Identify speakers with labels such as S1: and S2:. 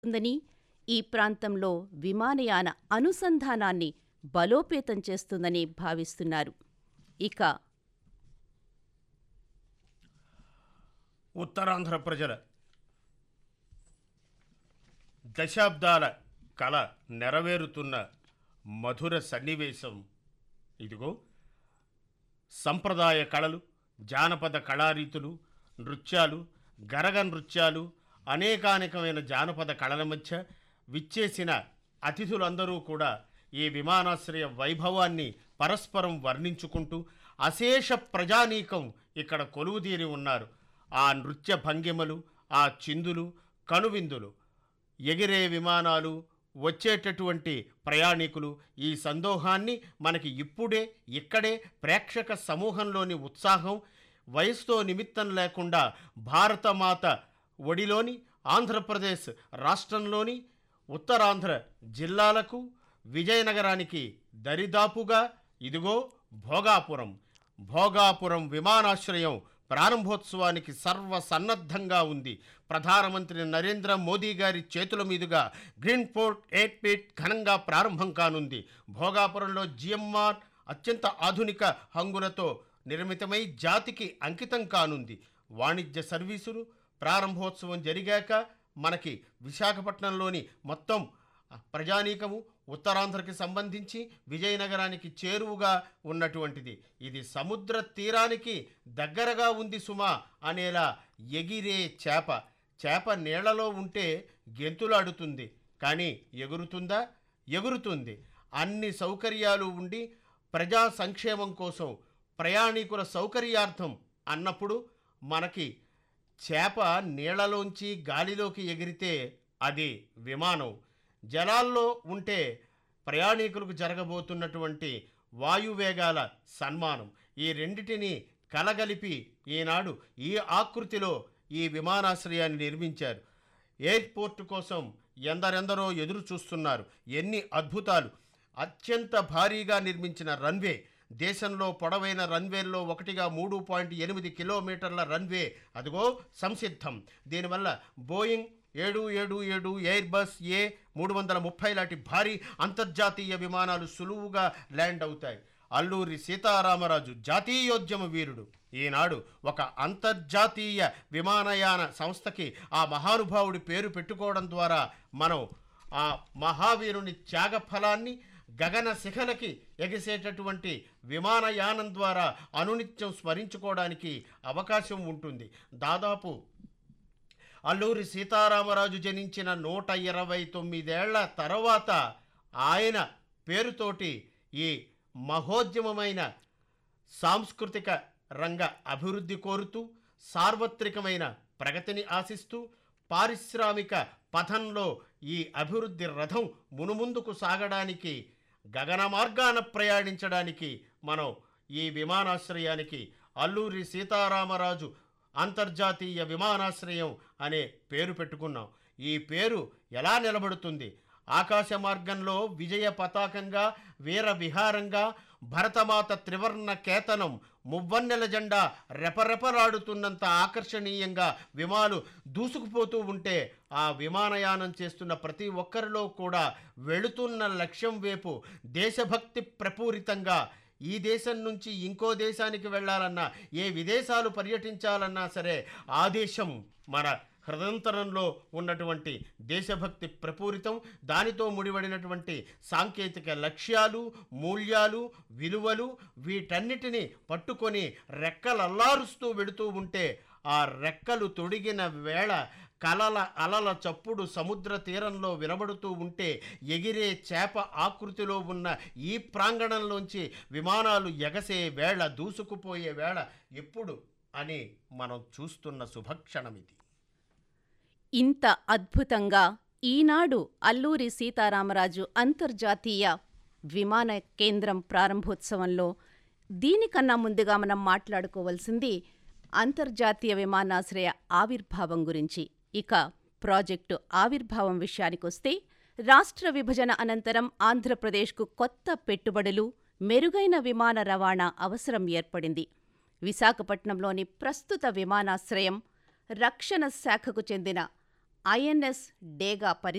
S1: ఉందని ఈ ప్రాంతంలో విమానయాన అనుసంధానాన్ని బలోపేతం చేస్తుందని భావిస్తున్నారు ఇక
S2: ఉత్తరాంధ్ర ప్రజల దశాబ్దాల కళ నెరవేరుతున్న మధుర సన్నివేశం ఇదిగో సంప్రదాయ కళలు జానపద కళారీతులు నృత్యాలు గరగ నృత్యాలు అనేకానేకమైన జానపద కళల మధ్య విచ్చేసిన అతిథులందరూ కూడా ఈ విమానాశ్రయ వైభవాన్ని పరస్పరం వర్ణించుకుంటూ అశేష ప్రజానీకం ఇక్కడ కొలువుదీరి ఉన్నారు ఆ నృత్య భంగిమలు ఆ చిందులు కనువిందులు ఎగిరే విమానాలు వచ్చేటటువంటి ప్రయాణికులు ఈ సందోహాన్ని మనకి ఇప్పుడే ఇక్కడే ప్రేక్షక సమూహంలోని ఉత్సాహం వయసుతో నిమిత్తం లేకుండా భారతమాత ఒడిలోని ఆంధ్రప్రదేశ్ రాష్ట్రంలోని ఉత్తరాంధ్ర జిల్లాలకు విజయనగరానికి దరిదాపుగా ఇదిగో భోగాపురం భోగాపురం విమానాశ్రయం ప్రారంభోత్సవానికి సర్వసన్నద్ధంగా ఉంది ప్రధానమంత్రి నరేంద్ర మోదీ గారి చేతుల మీదుగా గ్రీన్ పోర్ట్ ఎయిట్ పీట్ ఘనంగా ప్రారంభం కానుంది భోగాపురంలో జిఎంఆర్ అత్యంత ఆధునిక హంగులతో నిర్మితమై జాతికి అంకితం కానుంది వాణిజ్య సర్వీసులు ప్రారంభోత్సవం జరిగాక మనకి విశాఖపట్నంలోని మొత్తం ప్రజానీకము ఉత్తరాంధ్రకి సంబంధించి విజయనగరానికి చేరువుగా ఉన్నటువంటిది ఇది సముద్ర తీరానికి దగ్గరగా ఉంది సుమా అనేలా ఎగిరే చేప చేప నీళ్లలో ఉంటే గెంతులాడుతుంది కానీ ఎగురుతుందా ఎగురుతుంది అన్ని సౌకర్యాలు ఉండి ప్రజా సంక్షేమం కోసం ప్రయాణికుల సౌకర్యార్థం అన్నప్పుడు మనకి చేప నీళ్లలోంచి గాలిలోకి ఎగిరితే అది విమానం జలాల్లో ఉంటే ప్రయాణికులకు జరగబోతున్నటువంటి వాయువేగాల సన్మానం ఈ రెండిటిని కలగలిపి ఈనాడు ఈ ఆకృతిలో ఈ విమానాశ్రయాన్ని నిర్మించారు ఎయిర్పోర్ట్ కోసం ఎందరెందరో ఎదురు చూస్తున్నారు ఎన్ని అద్భుతాలు అత్యంత భారీగా నిర్మించిన రన్వే దేశంలో పొడవైన రన్వేల్లో ఒకటిగా మూడు పాయింట్ ఎనిమిది కిలోమీటర్ల రన్వే అదిగో సంసిద్ధం దీనివల్ల బోయింగ్ ఏడు ఏడు ఏడు ఎయిర్ బస్ ఏ మూడు వందల ముప్పై లాంటి భారీ అంతర్జాతీయ విమానాలు సులువుగా ల్యాండ్ అవుతాయి అల్లూరి సీతారామరాజు జాతీయోద్యమ వీరుడు ఈనాడు ఒక అంతర్జాతీయ విమానయాన సంస్థకి ఆ మహానుభావుడి పేరు పెట్టుకోవడం ద్వారా మనం ఆ మహావీరుని త్యాగ ఫలాన్ని గగన శిఖలకి ఎగిసేటటువంటి విమానయానం ద్వారా అనునిత్యం స్మరించుకోవడానికి అవకాశం ఉంటుంది దాదాపు అల్లూరి సీతారామరాజు జనించిన నూట ఇరవై తొమ్మిదేళ్ల తర్వాత ఆయన పేరుతోటి ఈ మహోద్యమమైన సాంస్కృతిక రంగ అభివృద్ధి కోరుతూ సార్వత్రికమైన ప్రగతిని ఆశిస్తూ పారిశ్రామిక పథంలో ఈ అభివృద్ధి రథం మునుముందుకు సాగడానికి గగన మార్గాన ప్రయాణించడానికి మనం ఈ విమానాశ్రయానికి అల్లూరి సీతారామరాజు అంతర్జాతీయ విమానాశ్రయం అనే పేరు పెట్టుకున్నాం ఈ పేరు ఎలా నిలబడుతుంది ఆకాశ మార్గంలో విజయ పతాకంగా వీర విహారంగా భరతమాత త్రివర్ణ కేతనం మువ్వన్నెల జెండా రెపరెపలాడుతున్నంత ఆకర్షణీయంగా విమాలు దూసుకుపోతూ ఉంటే ఆ విమానయానం చేస్తున్న ప్రతి ఒక్కరిలో కూడా వెళుతున్న లక్ష్యం వైపు దేశభక్తి ప్రపూరితంగా ఈ దేశం నుంచి ఇంకో దేశానికి వెళ్ళాలన్నా ఏ విదేశాలు పర్యటించాలన్నా సరే ఆ దేశం మన హృదయంతరంలో ఉన్నటువంటి దేశభక్తి ప్రపూరితం దానితో ముడిపడినటువంటి సాంకేతిక లక్ష్యాలు మూల్యాలు విలువలు వీటన్నిటిని పట్టుకొని రెక్కలల్లారుస్తూ వెడుతూ ఉంటే ఆ రెక్కలు తొడిగిన వేళ కలల అలల చప్పుడు సముద్ర తీరంలో వినబడుతూ ఉంటే ఎగిరే చేప ఆకృతిలో ఉన్న ఈ ప్రాంగణంలోంచి విమానాలు ఎగసే వేళ దూసుకుపోయే వేళ ఎప్పుడు అని మనం చూస్తున్న శుభక్షణం ఇది
S1: ఇంత అద్భుతంగా ఈనాడు అల్లూరి సీతారామరాజు అంతర్జాతీయ విమాన కేంద్రం ప్రారంభోత్సవంలో దీనికన్నా ముందుగా మనం మాట్లాడుకోవాల్సింది అంతర్జాతీయ విమానాశ్రయ ఆవిర్భావం గురించి ఇక ప్రాజెక్టు ఆవిర్భావం విషయానికొస్తే రాష్ట్ర విభజన అనంతరం ఆంధ్రప్రదేశ్కు కొత్త పెట్టుబడులు మెరుగైన విమాన రవాణా అవసరం ఏర్పడింది విశాఖపట్నంలోని ప్రస్తుత విమానాశ్రయం రక్షణ శాఖకు చెందిన ఐఎన్ఎస్ డేగా పరి